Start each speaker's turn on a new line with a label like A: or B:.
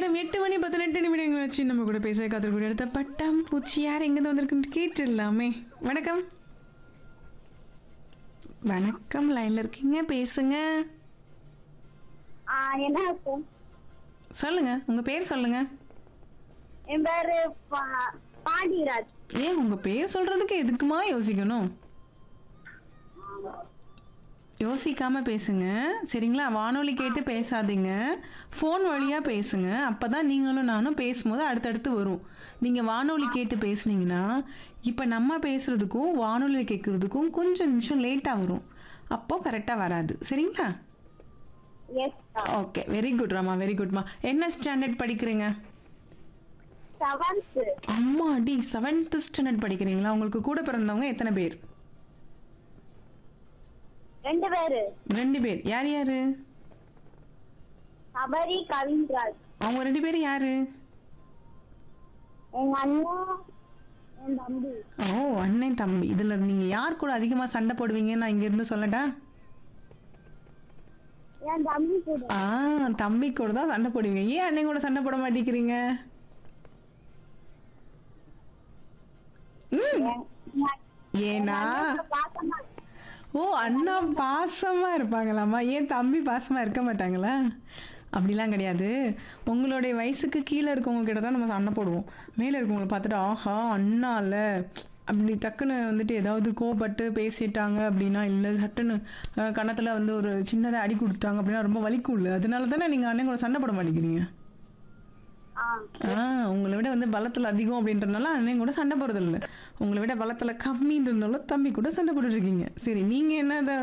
A: நேரம் எட்டு மணி பதினெட்டு நிமிடங்கள் வச்சு நம்ம கூட பேச காத்திருக்கூடிய அடுத்த பட்டம் பூச்சி யார் எங்கேருந்து வந்திருக்குன்னு கேட்டுடலாமே வணக்கம் வணக்கம் லைன்ல இருக்கீங்க பேசுங்க
B: ஆ, என்ன இருக்கும்
A: சொல்லுங்க உங்க பேர் சொல்லுங்க
B: என் பேரு பா- பாண்டியராஜ்
A: ஏன் உங்க பேர் சொல்றதுக்கு எதுக்குமா யோசிக்கணும் யோசிக்காம பேசுங்க சரிங்களா வானொலி கேட்டு பேசாதீங்க ஃபோன் வழியா பேசுங்க அப்பதான் நீங்களும் நானும் பேசும்போது அடுத்தடுத்து வரும் நீங்க வானொலி கேட்டு பேசுனீங்கன்னா இப்ப நம்ம பேசுறதுக்கும் வானொலி கேட்கறதுக்கும் கொஞ்சம் நிமிஷம் லேட்டா வரும் அப்போ கரெக்டா வராது சரிங்களா
B: yes
A: okay very good Rama very குட்மா என்ன ஸ்டாண்டர்ட் படிக்கிறீங்க
B: செவன்த்
A: அம்மா டி செவன்த் ஸ்டாண்டர்ட் படிக்கிறீங்களா உங்களுக்கு கூட பிறந்தவங்க எத்தனை பேர்
B: ரெண்டு பேரு
A: ரெண்டு பேர் யார் யாரு
B: சபரி கவின்ராஜ்
A: அவங்க ரெண்டு பேரும் யாரு
B: எங்க அண்ணன் என் தம்பி
A: ஓ அண்ணன் தம்பி இதுல நீங்க யார் கூட அதிகமா சண்டை போடுவீங்கன்னு நான் இங்க இருந்து சொல்லட்டா
B: என் தம்பி கூட
A: ஆ தம்பி கூட தான் சண்டை போடுவீங்க ஏன் அண்ணன் கூட சண்டை போட மாட்டேங்கிறீங்க ம்
B: என்- என்
A: ஏனா
B: அண்ணன் பாசமா
A: ஓ அண்ணா பாசமா இருப்பாங்களாம்மா ஏன் தம்பி பாசமா இருக்க மாட்டாங்களா அப்படிலாம் கிடையாது உங்களுடைய வயசுக்கு கீழே இருக்கவங்க கிட்ட தான் நம்ம சண்டை போடுவோம் மேலே இருக்கவங்கள பார்த்துட்டு ஆஹா அண்ணால அப்படி டக்குன்னு வந்துட்டு ஏதாவது கோபப்பட்டு பேசிட்டாங்க அப்படின்னா இல்லை சட்டுன்னு அஹ், கன்னத்துல வந்து ஒரு சின்னதாக அடி கொடுத்துட்டாங்க அப்படின்னா ரொம்ப வலிக்கும்ல அதனால தானே நீங்கள் அண்ணன் கூட சண்டை போட மாட்டேங்கிறீங்க
B: ஆ
A: ஆ உங்களை விட வந்து பலத்தில் அதிகம் அப்படின்றனால அண்ணன் கூட சண்டை போடுறது இல்லை உங்களை விட பலத்தில் கம்மின்றதுனால தம்பி கூட சண்டை போட்டுட்டு இருக்கீங்க சரி நீங்கள் என்ன இதை